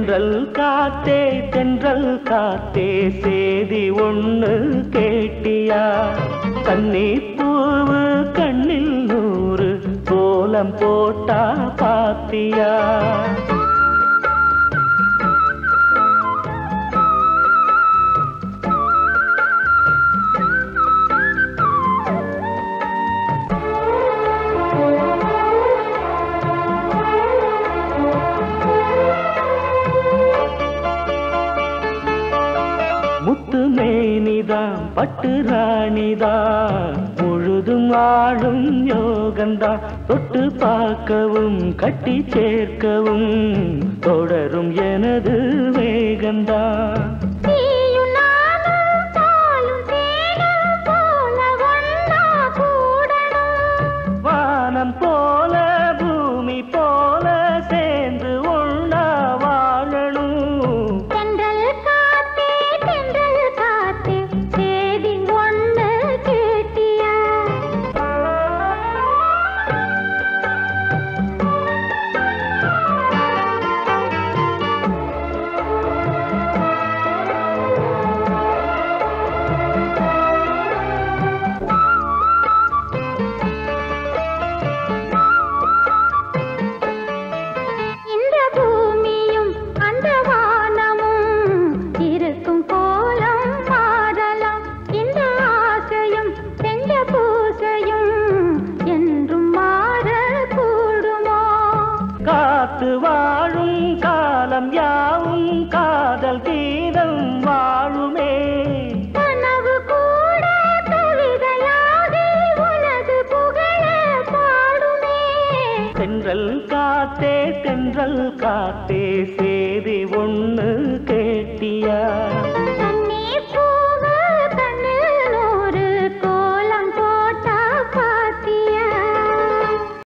தென்றல் காத்தே தென்றல் காத்தே சேதி ஒண்ணு கேட்டியா கன்னி பூவு கண்ணில் நூறு கோலம் போட்டா பாத்தியா முத்து மேனிதான் பட்டு ராணிதான் முழுதும் ஆளும் யோகந்தான் தொட்டு பார்க்கவும் கட்டி சேர்க்கவும் தொடரும் எனது வேகந்தான் நீயும் நானும் பாலும் தேனும் போல ஒன்னா கூடணும் வானம் போல பூமி போல சேர்ந்து ஒண்ணா வாழணும் தென்றல் காத்தே தென்றல் காத்தே சேதி ஒண்ணு கேட்டியா இந்த பூமியும் அந்த வானமும் இருக்கும் கோலம் மாறலாம் இந்த ஆசையும் செஞ்ச பூசையும் என்றும் மாறக்கூடுமோ காத்து வாழும் காலம் யாவும் காதல் கீதம் வாழுமே கனவு கூட கவிதையாகி உனது புகழ பாடுமே தென்றல் காத்தே தென்றல் காத்தே சேதி ஒண்ணு கேட்டியா தன்